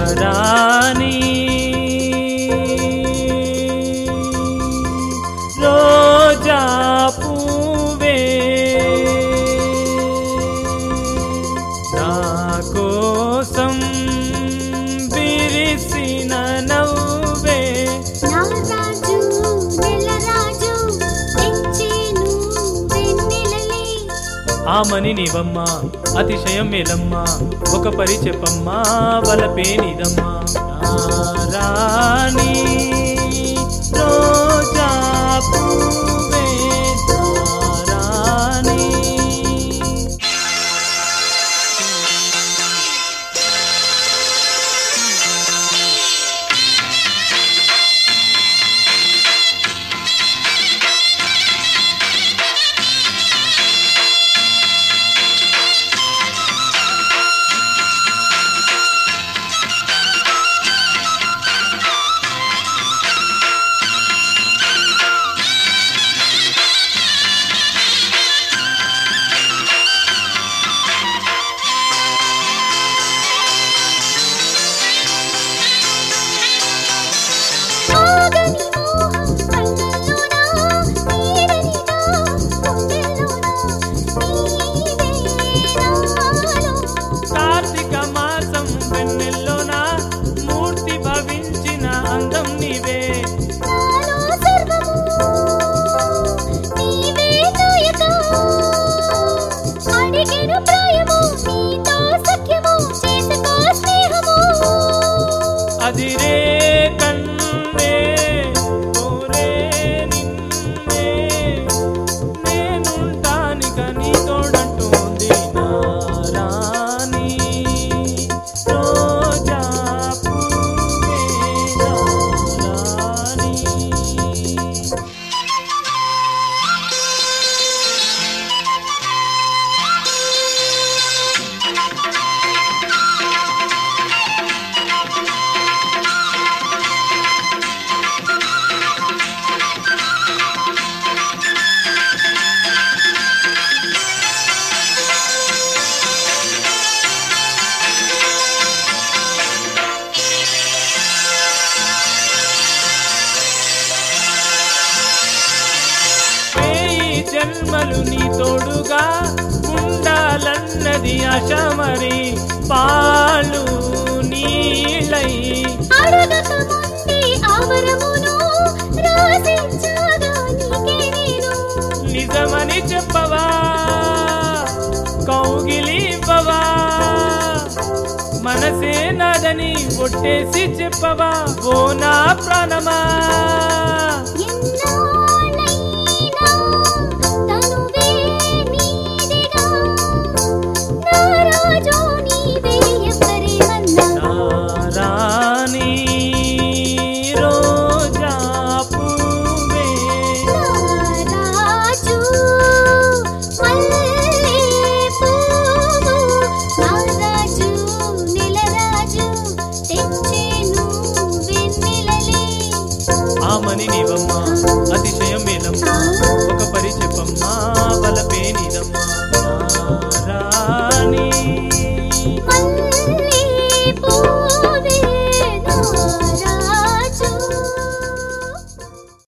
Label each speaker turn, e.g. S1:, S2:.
S1: రాణి రోజా పూవే నా కోసం విరిసిన నవ్వే
S2: నా రాజు నెలరాజు తెచ్చేను వెన్నెలలే
S1: ఆమని నీవమ్మ అతిశయం మేలమ్మ ఒక పరి చెప్పమ్మా బలపేనిదమ్మా నా రాణి రోజా పూవే నా రాణి
S2: ఆగని మోహం కళ్ళల్లోనా నీడనిగా గుండెల్లోనా నీవే నాలో
S1: కార్తీక మాసం వెన్నెల్లోన మూర్తి భవించిన అందం నీవే
S2: నాలో సర్వము నీవే నాయకా అడిగెను ప్రాయము నీతో సఖ్యము చేసుకో స్నేహము
S1: అదిరే కన్నే కోరే నిన్నే నేనుంటానిక నీ తోడంటోంది నా రాణి రోజా పూవే నా రాణి వేయి జన్మలు నీ తోడుగా ఉండాలన్నది ఆశ మరి పాలు నీళ్ళై
S2: అడగక ముందే ఆవరమును రాసించాగా నీకే నేను
S1: నిజమని చెప్పవా కౌగిలి ఇవ్వవా మనసే నాదని ఒట్టేసి చెప్పవా ఓ నా ప్రాణమా
S2: ఎన్నాళ్ళైనా తనువే నీదిగా నా రాజు నీవే ఎవరేమన్నా
S1: నా రాణి రోజా పువ్వే
S2: నా రాజు మల్లె పువ్వు నా రాజు నెలరాజు తెచ్చేను వెన్నెలలే
S1: ఆమని నీవమ్మ